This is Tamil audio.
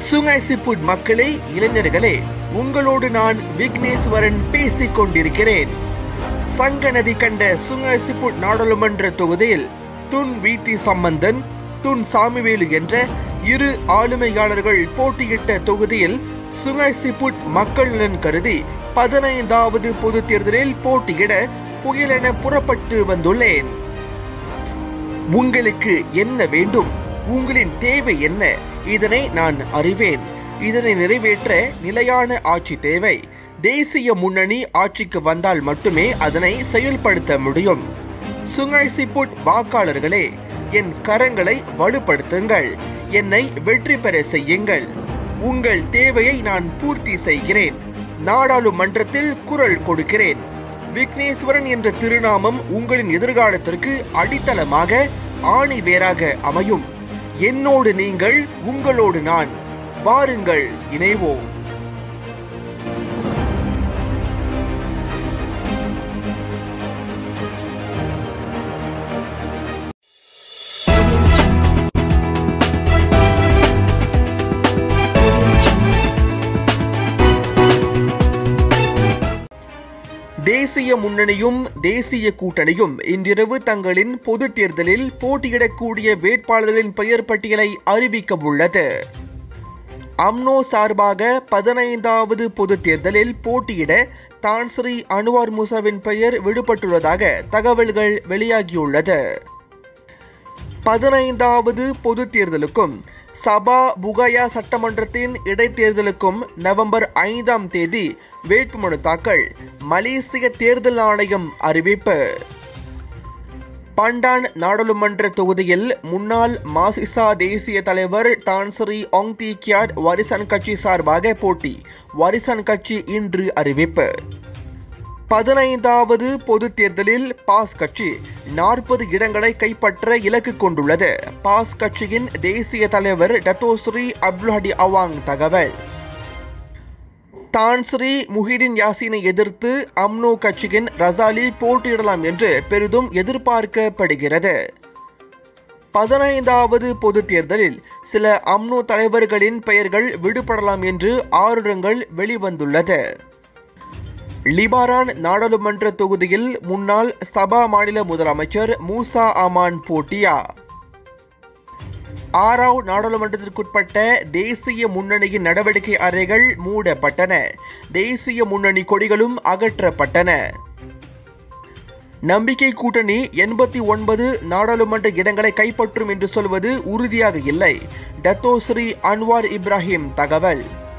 சுங்கைசிப்புட் மக்களே இளைஞர்களே உங்களோடு நான் விக்னேஸ்வரன் பேசிக் கொண்டிருக்கிறேன் சங்க நதி கண்ட சுங்கைசிப்புட் நாடாளுமன்ற தொகுதியில் Tun V T Sambanthan Tun Samy Vellu என்ற இரு ஆளுமையாளர்கள் போட்டியிட்ட தொகுதியில் சுங்கைசிப்புட் மக்கள் நலன் கருதி பதினைந்தாவது பொது தேர்தலில் போட்டியிட புயலென புறப்பட்டு வந்துள்ளேன் உங்களுக்கு என்ன வேண்டும் உங்களின் தேவை என்ன இதனை நான் அறிவேன் இதனை நிறைவேற்ற நிலையான ஆட்சி தேவை தேசிய முன்னணி ஆட்சிக்கு வந்தால் மட்டுமே அதனை செயல்படுத்த முடியும் சுங்கைசிப்புட் வாக்காளர்களே என் கரங்களை வலுப்படுத்துங்கள் என்னை வெற்றி பெற செய்யுங்கள் உங்கள் தேவையை நான் பூர்த்தி செய்கிறேன் நாடாளுமன்றத்தில் குரல் கொடுக்கிறேன் விக்னேஸ்வரன் என்ற திருநாமம் உங்களின் எதிர்காலத்திற்கு அடித்தளமாக ஆணி வேராக அமையும் என்னோடு நீங்கள் உங்களோடு நான் வாருங்கள் இணைவோம் தேசிய முன்னணியும் தேசிய கூட்டணியும் இன்றிரவு தங்களின் பொது தேர்தலில் போட்டியிடக்கூடிய வேட்பாளர்களின் பெயர் பட்டியலை அறிவிக்க உள்ளது அம்னோ சார்பாக பதினைந்தாவது பொது தேர்தலில் போட்டியிட தான்ஸ்ரீ அன்வார் மூசாவின் பெயர் விடுபட்டுள்ளதாக தகவல்கள் வெளியாகியுள்ளது பதினைந்தாவது பொது தேர்தலுக்கும் சபா புகயா சட்டமன்றத்தின் இடைத்தேர்தலுக்கும் நவம்பர் ஐந்தாம் தேதி வேட்புமனு தாக்கல் மலேசிய தேர்தல் ஆணையம் அறிவிப்பு பண்டான் நாடாளுமன்ற தொகுதியில் முன்னாள் மாசிசா தேசிய தலைவர் டான்சரி ஆங் தி கியாட் வரிசன் கட்சி சார்பாக போட்டி வரிசன் கட்சி இன்று அறிவிப்பு பதினைந்தாவது பொது தேர்தலில் பாஸ் கட்சி நாற்பது இடங்களை கைப்பற்ற இலக்கு கொண்டுள்ளது பாஸ் கட்சியின் தேசிய தலைவர் டத்தோஸ்ரீ அப்துல்ஹடி அவாங் தகவல் தான்ஸ்ரீ முஹிடின் யாசினை எதிர்த்து அம்னோ கட்சியின் ரசாலி போட்டியிடலாம் என்று பெரிதும் எதிர்பார்க்கப்படுகிறது பதினைந்தாவது பொது தேர்தலில் சில அம்னோ தலைவர்களின் பெயர்கள் விடுபடலாம் என்று ஆருடங்கள் வெளிவந்துள்ளது லிபாரான் நாடாளுமன்ற தொகுதியில் முன்னாள் சபா மாநில முதலமைச்சர் மூசா அமான் போட்டியா ஆறாவ் நாடாளுமன்றத்திற்குட்பட்ட தேசிய முன்னணியின் நடவடிக்கை அறைகள் மூடப்பட்டன தேசிய முன்னணி கொடிகளும் அகற்றப்பட்டன நம்பிக்கை கூட்டணி எண்பத்தி ஒன்பது நாடாளுமன்ற இடங்களை கைப்பற்றும் என்று சொல்வது உறுதியாக இல்லை டத்தோஸ்ரீ அன்வார் இப்ராஹிம் தகவல்